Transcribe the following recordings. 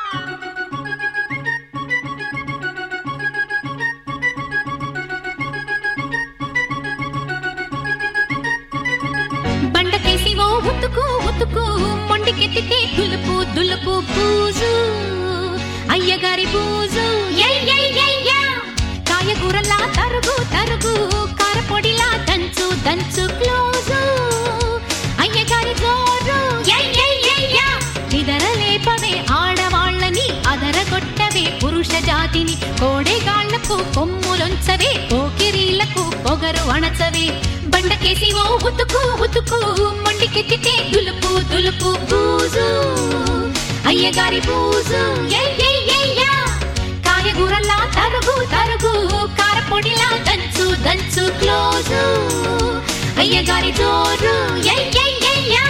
బండకేసి ఓ ఉతుకు ఉతుకు మొండికెత్తితే దులుపు దులుపు పూజు అయ్యగారి పూజు ఎయ్ ఎయ్ ఎయ్ యా. కాయగూరలా తరుగు తరుగు కారపొడిలా దంచు దంచు క్లోజు అయ్యగారి జోరు ఎయ్ ఎయ్ ఎయ్ యా. నిదరలేపవే ఆడవాళ్ళని అదరగొట్టవే పురుష జాతిని కోడెగాళ్లకు కొమ్ములొంచవే పోకిరీలకు పొగరు అణచవే బండకేసి ఓ ఉతుకు ఉతుకు మొండికెత్తితే దులుపు దులుపు పూజు అయ్యగారి పూజు ఎయ్ ఎయ్ ఎయ్ యా. కాయగూరలా తరుగు తరుగు కారపొడిలా దంచు దంచు క్లోజు అయ్యగారి జోరు ఎయ్ ఎయ్ ఎయ్ యా.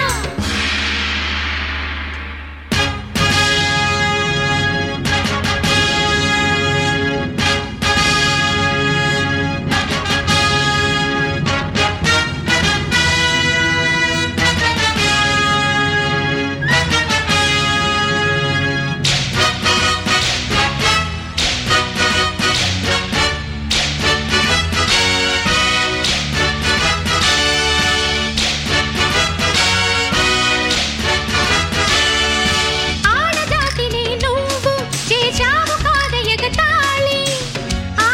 ఆడజాతిని నువ్వు చేశావు కాద ఎగతాళి ఆ,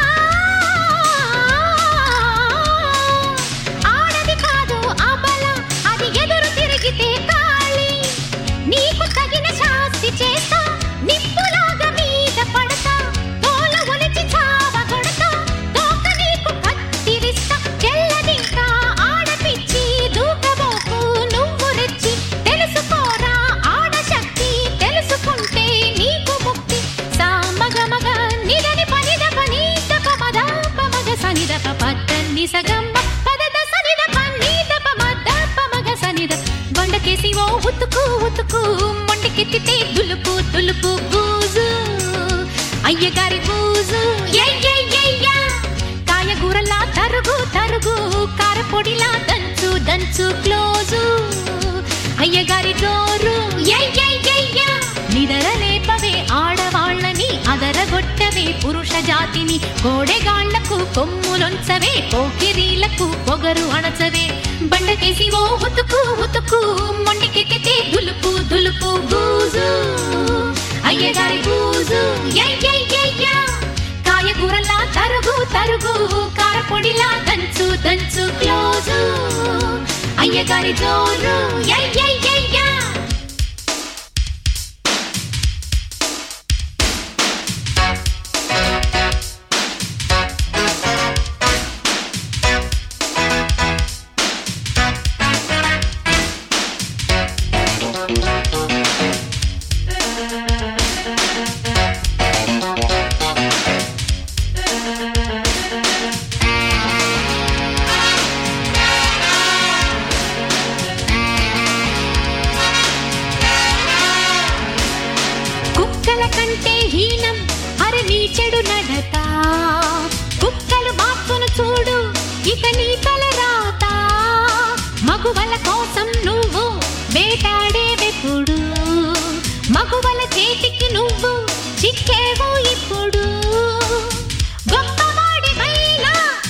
ఆడది కాదు అబల అది ఎదురు తిరిగితే కాళి నీకు తగిన శాస్తి చేస్తా నిప్పులాగా మీద పడతా తోలు ఒలిచి చావ కొడతా తోక నీకు కత్తిరిస్తా చెల్లదింకా ఆడపిచ్చి దూకబోకు నువ్వు రెచ్చి తెలుసుకోరా ఆడశక్తి తెలుసుకుంటే నీకు ముక్తి సామగ మగ నిదని పనిద పనీత పమద పమగ సనిద పద్దని సగమ్మ పదద సనిద పనీత పమద పమగ సనిద బండకేసి ఓ ఉతుకు ఉతుకు మొండికెత్తితే దులుపు దులుపు బూజు అయ్యగారి బూజు ఎయ్ ఎయ్ ఎయ్ యా. కాయగూరలా తరుగు తరుగు కారపొడిలా దంచు దంచు క్లోజు అయ్యగారి జోరు ఎయ్ ఎయ్ ఎయ్ యా. నిదరలేపవే ఆడవాళ్ళని అదరగొట్టవే పురుష జాతిని కోడెగాళ్లకు కొమ్ములొంచవే పోకిరీలకు పొగరు అణచవే బండకేసి ఓ ఉతుకు ఉతుకు మొండికెత్తితే దులుపు దులుపు బూజు అయ్యగారి బూజు ఎయ్ ఎయ్ ఎయ్ యా. కాయగూరలా తరుగు తరుగు కారపొడిలా దంచు దంచు క్లోజు అయ్యగారి జోరు ఎయ్ ఎయ్ ఎయ్ యా. కుక్కల కంటే హీనం అరే నీ చెడు నడత కుక్కలు బాపును చూడు ఇక నీ తల రాత మగువల కోసం నువ్వు వేటాడే వెప్పుడు మగువల చేతికి నువ్వు చిక్కేవు ఇప్పుడు గొప్పవాడివైనా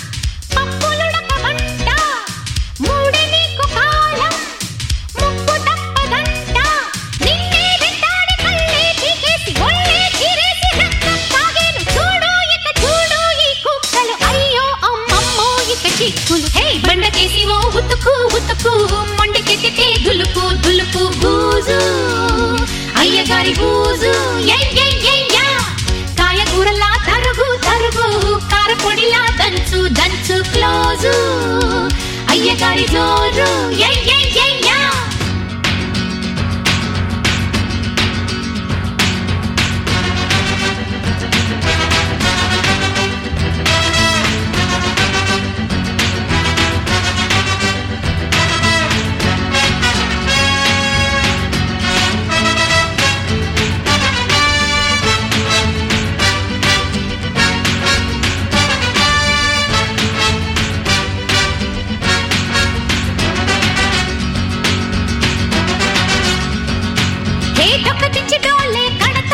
పప్పులుడకమంట మూడే నీకు కాలం ముప్పు తప్పదంట నిన్నే వెంటాడి కళ్ళే పీకేసి ఒళ్ళే చీరేసి రక్తం తాగేను చూడు ఇక చూడు ఈ కుక్కలు అయ్యో అమ్మమ్మో ఇక చిక్కులు హే బండకేసి ఓ ఉతుకు ఉతుకు మొండికెత్తితే దులుపు దులుపు బూజు అయ్యగారి బూజు ఎయ్ ఎయ్ ఎయ్ యా. కాయగూరలా తరుగు తరుగు కారపొడిలా దంచు దంచు క్లోజు అయ్యగారి జోరు ఎయ్ ఎయ్ ఎయ్ యా. హే డొక్కటించి డోలే కడత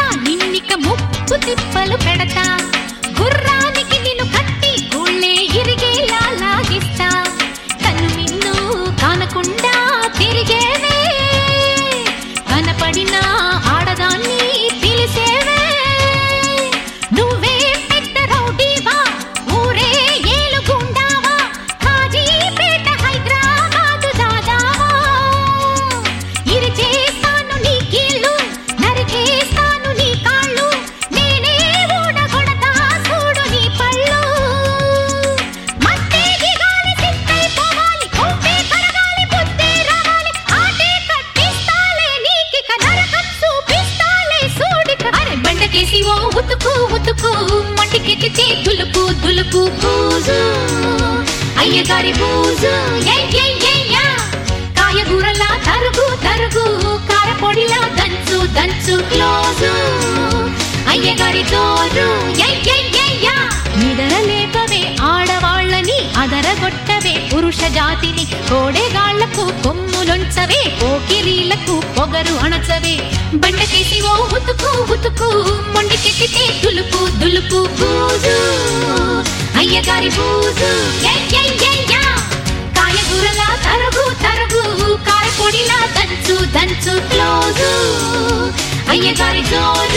తిప్పలు పెడతా గుర్రానికి నిన్ను కట్టి గుళ్ళే ఇరిగేలా లాగిస్తా కన్ను మిన్ను కానకుండా తిరిగేవే కనపడిన ఆడదాన్ని పిలిసేవే నువ్వే పెద్ద రౌడీవా ఊరే ఏలుగుండావా కాజీపేట హైదరాబాదు దాదావా ఇరిచేస్తాను నీ కీళ్ళు నరికేస్తాను నీ కాళ్ళు నేనే ఊడగొడతా చూడు నీ పళ్ళు మత్తే దిగాలి సిక్కైపోవాలి కోపే కరగాలి బుద్ధే రావాలి ఆటే కట్టిస్తాలే నీకిక నరకం చూపిస్తాలే సూడిక అరే బండకేసి ఓ ఉతుకు ఉతుకు మొండికెత్తితే దులుపు దులుపు బూజు అయ్యగారి బూజు ఏయ్ ఏయ్ ఏయ్ యా కాయగూరలా తరుగు తరుగు కారపొడిలా దంచు దంచు క్లోజు అయ్యగారి తోరు ఏయ్ ఏయ్ ఏయ్ యా నిదర లేపవే ఆడవాళ్ళని అదరగొట్టవే పురుష జాతిని కోడెగాళ్లకు కొమ్ములొంచవే పోకిరీలకు పొగరు అణచవే బండకేసి ఓ ఉతుకు ఉతుకు మొండికెత్తితే దులుపు దులుపు బూజు అయ్యగారి బూజు ఏయ్ ఏయ్ ఏయ్ యా కాయగూరలా తరుగు తరుగు కారపొడిలా దంచు దంచు క్లోజు అయ్యగారి జోరు